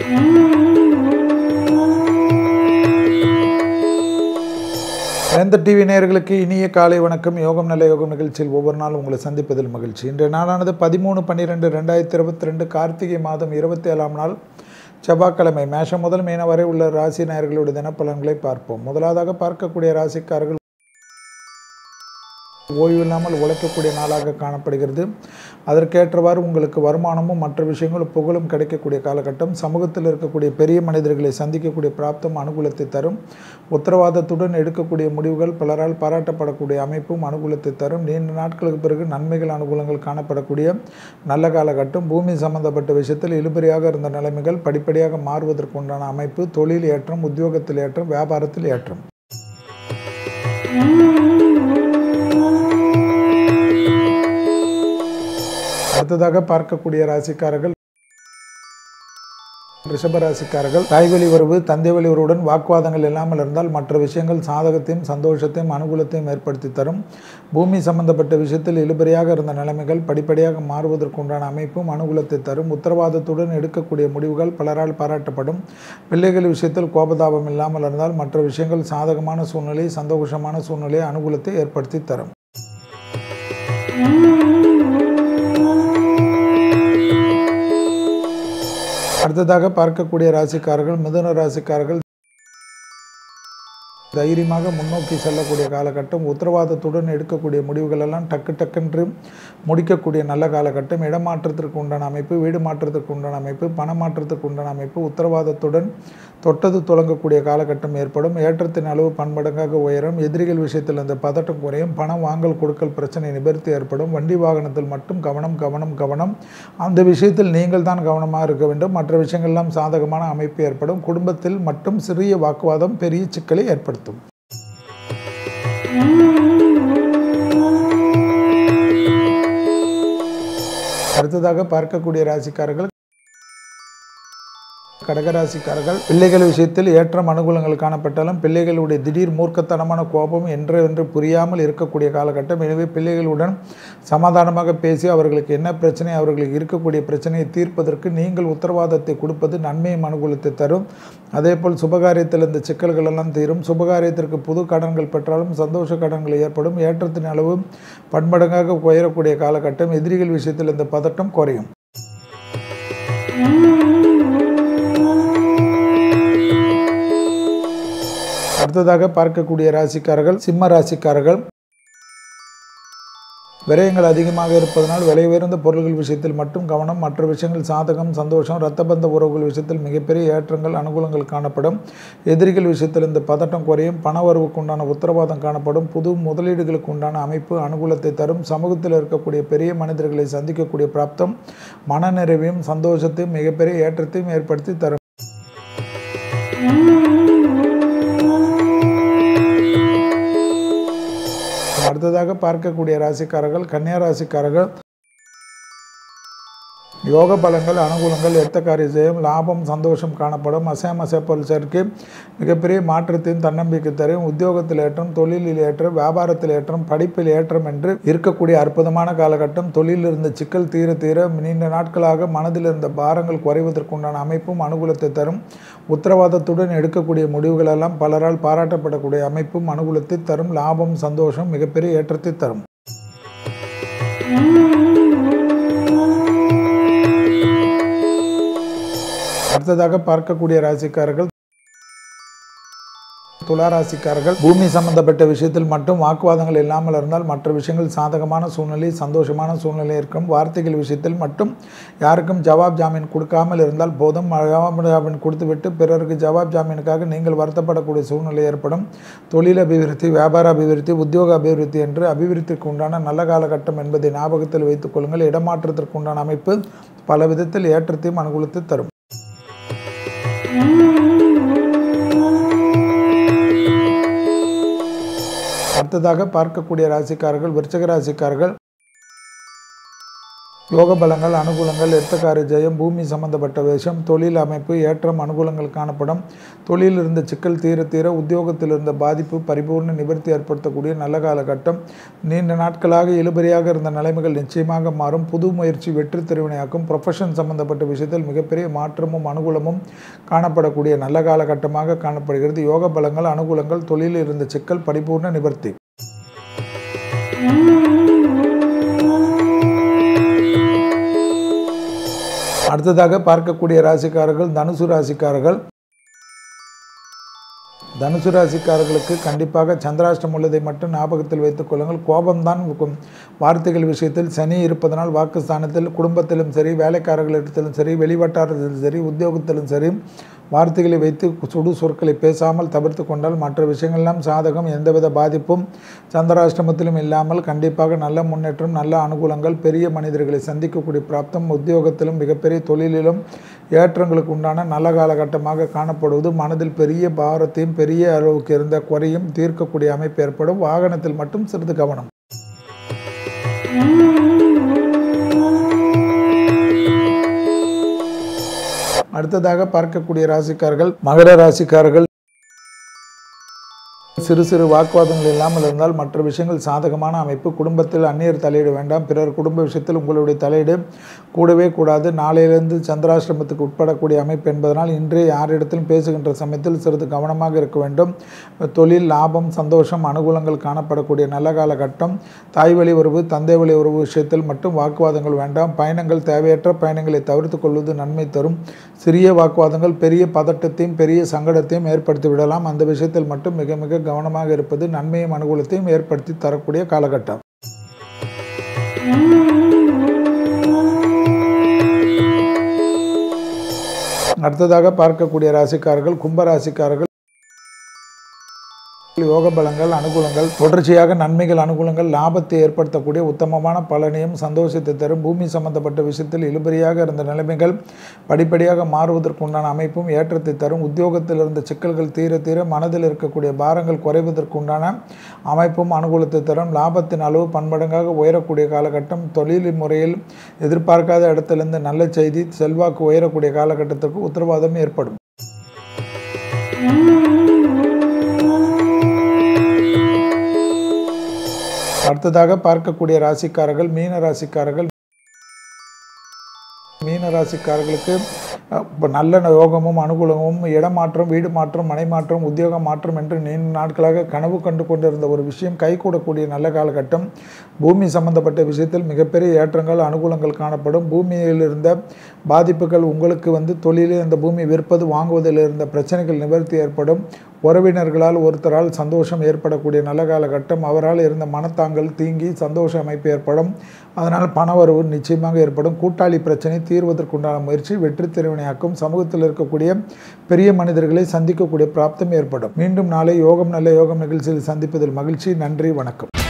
வேந்த TV நேயர்களுக்கு இனிய காலை வணக்கம் யோகம் நல்ல யோகம் நிகழ்ச்சியில் ஒவ்வொரு நாளும் உங்களை சந்திப்பதில் மகிழ்ச்சி இன்றைய நாளானது பதிமூணு பன்னிரெண்டு ரெண்டாயிரத்தி இருபத்தி ரெண்டு கார்த்திகை மாதம் இருபத்தி ஏழாம் நாள் செவ்வாய்க்கிழமை மேஷம் முதல் மீன வரை உள்ள ராசி நேயர்களுடைய தினப்பலன்களை பார்ப்போம் முதலாவதாக பார்க்கக்கூடிய ராசிக்காரர்கள் ஓய்வில்லாமல் உழைக்கக்கூடிய நாளாக காணப்படுகிறது அதற்கேற்றவாறு உங்களுக்கு வருமானமும் மற்ற விஷயங்களும் புகழும் கிடைக்கக்கூடிய காலகட்டம் சமூகத்தில் இருக்கக்கூடிய பெரிய மனிதர்களை சந்திக்கக்கூடிய பிராப்தம் அனுகூலத்தை தரும் உத்தரவாதத்துடன் எடுக்கக்கூடிய முடிவுகள் பலரால் பாராட்டப்படக்கூடிய அமைப்பும் அனுகூலத்தை தரும் நீண்ட நாட்களுக்கு பிறகு நன்மைகள் அனுகூலங்கள் காணப்படக்கூடிய நல்ல காலகட்டம் பூமி சம்பந்தப்பட்ட விஷயத்தில் இழுபறியாக இருந்த நிலைமைகள் படிப்படியாக மாறுவதற்கு உண்டான அமைப்பு தொழில் ஏற்றம் உத்தியோகத்தில் ஏற்றம் வியாபாரத்தில் ஏற்றம் அடுத்ததாக பார்க்கக்கூடிய ராசிக்காரர்கள் ரிஷபராசிக்காரர்கள் தாய்வழி உறவு தந்தை வழி உறவுடன் வாக்குவாதங்கள் இல்லாமல் இருந்தால் மற்ற விஷயங்கள் சாதகத்தையும் சந்தோஷத்தையும் அனுகூலத்தையும் ஏற்படுத்தி தரும் பூமி சம்பந்தப்பட்ட விஷயத்தில் இழுபறியாக இருந்த நிலைமைகள் படிப்படியாக மாறுவதற்கு உண்டான அமைப்பும் அனுகூலத்தை தரும் உத்தரவாதத்துடன் எடுக்கக்கூடிய முடிவுகள் பலரால் பாராட்டப்படும் பிள்ளைகள் விஷயத்தில் கோபதாபம் இல்லாமல் இருந்தால் மற்ற விஷயங்கள் சாதகமான சூழ்நிலை சந்தோஷமான சூழ்நிலை அனுகூலத்தை ஏற்படுத்தி தரும் அடுத்ததாக பார்க்கக்கூடிய ராசிக்காரர்கள் மிதுன ராசிக்காரர்கள் தைரியமாக முன்னோக்கி செல்லக்கூடிய காலகட்டம் உத்தரவாதத்துடன் எடுக்கக்கூடிய முடிவுகள் எல்லாம் டக்கு டக்குன்று முடிக்கக்கூடிய நல்ல காலகட்டம் இடமாற்றத்திற்கு உண்டான அமைப்பு வீடு மாற்றத்திற்கு உண்டான அமைப்பு பண மாற்றத்திற்கு உண்டான அமைப்பு உத்தரவாதத்துடன் தொட்டது தொடங்கக்கூடிய காலகட்டம் ஏற்படும் ஏற்றத்தின் அளவு பன்மடங்காக உயரும் எதிரிகள் விஷயத்தில் அந்த பதட்டம் குறையும் பணம் வாங்கல் கொடுக்கல் பிரச்சனை நிவர்த்தி ஏற்படும் வண்டி வாகனத்தில் மட்டும் கவனம் கவனம் கவனம் அந்த விஷயத்தில் நீங்கள் தான் கவனமாக இருக்க வேண்டும் மற்ற விஷயங்கள்லாம் சாதகமான அமைப்பு ஏற்படும் குடும்பத்தில் மட்டும் சிறிய வாக்குவாதம் பெரிய சிக்கலை ஏற்படுத்தும் அடுத்ததாக பார்க்கக்கூடிய ராசிக்காரர்கள் கடகராசிக்காரர்கள் பிள்ளைகள் விஷயத்தில் ஏற்றம் அனுகூலங்கள் காணப்பட்டாலும் பிள்ளைகளுடைய திடீர் மூர்க்கத்தனமான கோபம் என்று என்று புரியாமல் இருக்கக்கூடிய காலகட்டம் எனவே பிள்ளைகளுடன் சமாதானமாக பேசி அவர்களுக்கு என்ன பிரச்சனை அவர்களுக்கு இருக்கக்கூடிய பிரச்சனையை தீர்ப்பதற்கு நீங்கள் உத்தரவாதத்தை கொடுப்பது நன்மையும் அனுகூலத்தை தரும் அதேபோல் சுபகாரியத்தில் இந்த சிக்கல்கள் எல்லாம் தீரும் சுபகாரியத்திற்கு புது கடன்கள் பெற்றாலும் சந்தோஷ கடன்கள் ஏற்படும் ஏற்றத்தின் அளவு பன்மடங்காக உயரக்கூடிய காலகட்டம் எதிரிகள் விஷயத்தில் இந்த பதட்டம் குறையும் அடுத்ததாக பார்க்கக்கூடிய ராசிக்காரர்கள் சிம்ம ராசிக்காரர்கள் விரயங்கள் அதிகமாக இருப்பதனால் விலை உயர்ந்த பொருள்கள் விஷயத்தில் மட்டும் கவனம் மற்ற விஷயங்கள் சாதகம் சந்தோஷம் இரத்தபந்த உறவுகள் விஷயத்தில் மிகப்பெரிய ஏற்றங்கள் அனுகூலங்கள் காணப்படும் எதிரிகள் விஷயத்தில் இந்த பதட்டம் குறையும் பண வரவுக்கு உண்டான உத்தரவாதம் காணப்படும் புது முதலீடுகளுக்கு உண்டான அமைப்பு அனுகூலத்தை தரும் சமூகத்தில் இருக்கக்கூடிய பெரிய மனிதர்களை சந்திக்கக்கூடிய பிராப்தம் மனநிறைவையும் சந்தோஷத்தையும் மிகப்பெரிய ஏற்றத்தையும் ஏற்படுத்தி தரும் அடுத்ததாக பார்க்கக்கூடிய ராசிக்காரர்கள் கன்னியா ராசிக்காரர்கள் யோக பலங்கள் அனுகூலங்கள் எடுத்த காரிய ஜெயம் லாபம் சந்தோஷம் காணப்படும் அசையம் அசைப்பொருள் சேர்க்கை மிகப்பெரிய மாற்றத்தையும் தன்னம்பிக்கை தரும் உத்தியோகத்தில் ஏற்றம் தொழிலில் ஏற்றம் வியாபாரத்தில் ஏற்றம் படிப்பில் ஏற்றம் என்று இருக்கக்கூடிய அற்புதமான காலகட்டம் தொழிலில் இருந்த சிக்கல் தீர தீர நீண்ட நாட்களாக மனதில் இருந்த பாரங்கள் குறைவதற்குண்டான அமைப்பும் அனுகூலத்தை தரும் உத்தரவாதத்துடன் எடுக்கக்கூடிய முடிவுகள் எல்லாம் பலரால் பாராட்டப்படக்கூடிய அமைப்பும் அனுகூலத்தை தரும் லாபம் சந்தோஷம் மிகப்பெரிய ஏற்றத்தை தரும் அடுத்ததாக பார்க்கக்கூடிய ராசிக்காரர்கள் துளாராசிக்காரர்கள் பூமி சம்பந்தப்பட்ட விஷயத்தில் மட்டும் வாக்குவாதங்கள் இல்லாமல் இருந்தால் மற்ற விஷயங்கள் சாதகமான சூழ்நிலை சந்தோஷமான சூழ்நிலை இருக்கும் வார்த்தைகள் விஷயத்தில் மட்டும் யாருக்கும் ஜவாப் ஜாமீன் கொடுக்காமல் இருந்தால் போதும் ஜவாப் ஜாமீன் கொடுத்துவிட்டு பிறருக்கு ஜவாப் ஜாமீனுக்காக நீங்கள் வருத்தப்படக்கூடிய சூழ்நிலை ஏற்படும் தொழில் அபிவிருத்தி வியாபார அபிவிருத்தி உத்தியோக அபிவிருத்தி என்று அபிவிருத்திக்கு உண்டான நல்ல காலகட்டம் என்பதை ஞாபகத்தில் வைத்துக் கொள்ளுங்கள் இடமாற்றத்திற்கு உண்டான அமைப்பு பல விதத்தில் ஏற்றத்தையும் அனுகூலத்தை தரும் அடுத்ததாக பார்க்கக்கூடிய ராசிக்காரர்கள் விருச்சக ராசிக்காரர்கள் யோக பலங்கள் அனுகூலங்கள் எர்த்தக்கார ஜெயம் பூமி சம்பந்தப்பட்ட விஷயம் தொழில் அமைப்பு ஏற்றம் அனுகூலங்கள் காணப்படும் தொழிலில் இருந்த சிக்கல் தீர தீர உத்தியோகத்தில் இருந்த பாதிப்பு பரிபூர்ண நிவர்த்தி ஏற்படுத்தக்கூடிய நல்ல காலகட்டம் நீண்ட நாட்களாக இழுபறியாக இருந்த நிலைமைகள் நிச்சயமாக மாறும் புது முயற்சி வெற்றி திருவினையாக்கும் ப்ரொஃபஷன் சம்பந்தப்பட்ட விஷயத்தில் மிகப்பெரிய மாற்றமும் அனுகூலமும் காணப்படக்கூடிய நல்ல காலகட்டமாக காணப்படுகிறது யோக பலங்கள் அனுகூலங்கள் தொழிலில் இருந்த சிக்கல் பரிபூர்ண நிவர்த்தி அடுத்ததாக பார்க்கக்கூடிய ராசிக்காரர்கள் தனுசு ராசிக்காரர்கள் தனுசு ராசிக்காரர்களுக்கு கண்டிப்பாக சந்திராஷ்டம் உள்ளதை மட்டும் ஞாபகத்தில் வைத்துக் கொள்ளுங்கள் கோபம்தான் இருக்கும். வார்த்தைகள் விஷயத்தில் சனி இருப்பதனால் வாக்குஸ்தானத்தில் குடும்பத்திலும் சரி வேலைக்காரர்களிடத்திலும் சரி வெளிவட்டாரத்திலும் சரி உத்தியோகத்திலும் சரி வார்த்தைகளை வைத்து சுடு சொற்களை பேசாமல் தவிர்த்து கொண்டால் மற்ற விஷயங்கள்லாம் சாதகம் எந்தவித பாதிப்பும் சந்திராஷ்டமத்திலும் இல்லாமல் கண்டிப்பாக நல்ல முன்னேற்றம் நல்ல அனுகூலங்கள் பெரிய மனிதர்களை சந்திக்கக்கூடிய பிராப்தம் உத்தியோகத்திலும் மிகப்பெரிய தொழிலிலும் ஏற்றங்களுக்கு உண்டான நல்ல காலகட்டமாக காணப்படுவது மனதில் பெரிய பாரத்தையும் பெரிய அளவுக்கு இருந்த குறையும் தீர்க்கக்கூடிய அமைப்பு ஏற்படும் வாகனத்தில் மட்டும் சிறிது கவனம் அடுத்ததாக பார்க்கக்கூடிய ராசிக்காரர்கள் மகர ராசிக்காரர்கள் சிறு சிறு வாக்குவாதங்கள் இல்லாமல் இருந்தால் மற்ற விஷயங்கள் சாதகமான அமைப்பு குடும்பத்தில் அந்நியர் தலையிட வேண்டாம் பிறர் குடும்ப விஷயத்தில் உங்களுடைய தலையீடு கூடவே கூடாது நாளையிலிருந்து சந்திராசிரமத்துக்கு உட்படக்கூடிய அமைப்பு என்பதனால் இன்றே யாரிடத்திலும் பேசுகின்ற சமயத்தில் சிறிது கவனமாக இருக்க வேண்டும் தொழில் லாபம் சந்தோஷம் அனுகூலங்கள் காணப்படக்கூடிய நல்ல காலகட்டம் தாய் வழி உறவு தந்தை வழி உறவு விஷயத்தில் மட்டும் வாக்குவாதங்கள் வேண்டாம் பயணங்கள் தேவையற்ற பயணங்களை தவிர்த்து கொள்வது நன்மை தரும் சிறிய வாக்குவாதங்கள் பெரிய பதட்டத்தையும் பெரிய சங்கடத்தையும் ஏற்படுத்தி விடலாம் அந்த விஷயத்தில் மட்டும் மிக மிக கவனமாக இருப்பது நன்மையும் அனுகூலத்தையும் ஏற்படுத்தி தரக்கூடிய காலகட்டம் அடுத்ததாக பார்க்கக்கூடிய ராசிக்காரர்கள் கும்ப ராசிக்காரர்கள் யோக பலங்கள் அனுகூலங்கள் தொடர்ச்சியாக நன்மைகள் அனுகூலங்கள் லாபத்தை ஏற்படுத்தக்கூடிய உத்தமமான பலனையும் சந்தோஷத்தை தரும் பூமி சம்பந்தப்பட்ட விஷயத்தில் இழுபறியாக இருந்த நிலைமைகள் படிப்படியாக மாறுவதற்குண்டான அமைப்பும் ஏற்றத்தை தரும் உத்தியோகத்தில் இருந்த சிக்கல்கள் தீர தீர மனதில் இருக்கக்கூடிய பாரங்கள் குறைவதற்குண்டான அமைப்பும் அனுகூலத்தை தரும் லாபத்தின் அளவு பன்மடங்காக உயரக்கூடிய காலகட்டம் தொழில் முறையில் எதிர்பார்க்காத இடத்திலிருந்து நல்ல செய்தி செல்வாக்கு உயரக்கூடிய காலகட்டத்திற்கு உத்தரவாதம் ஏற்படும் அடுத்ததாக பார்க்கக்கூடிய ராசிக்காரர்கள் மீன ராசிக்காரர்கள் மீன ராசிக்காரர்களுக்கு இப்போ நல்ல யோகமும் அனுகூலமும் இடமாற்றம் வீடு மாற்றம் மனை மாற்றம் உத்தியோக மாற்றம் என்று நீண்ட நாட்களாக கனவு கண்டு கொண்டிருந்த ஒரு விஷயம் கைகூடக்கூடிய நல்ல காலகட்டம் பூமி சம்பந்தப்பட்ட விஷயத்தில் மிகப்பெரிய ஏற்றங்கள் அனுகூலங்கள் காணப்படும் பூமியில் இருந்த பாதிப்புகள் உங்களுக்கு வந்து தொழிலில் இந்த பூமி விற்பது வாங்குவதில் இருந்த பிரச்சனைகள் நிவர்த்தி ஏற்படும் உறவினர்களால் ஒருத்தரால் சந்தோஷம் ஏற்படக்கூடிய நல்ல காலகட்டம் அவரால் இருந்த மனத்தாங்கல் தீங்கி சந்தோஷ அமைப்பு ஏற்படும் அதனால் பணவரவு நிச்சயமாக ஏற்படும் கூட்டாளி பிரச்சனை தீர்வதற்குண்டான முயற்சி வெற்றி திருவினையாக்கும் சமூகத்தில் இருக்கக்கூடிய பெரிய மனிதர்களை சந்திக்கக்கூடிய பிராப்தம் ஏற்படும் மீண்டும் நாளை யோகம் நல்ல யோகம் நிகழ்ச்சியில் சந்திப்பதில் மகிழ்ச்சி நன்றி வணக்கம்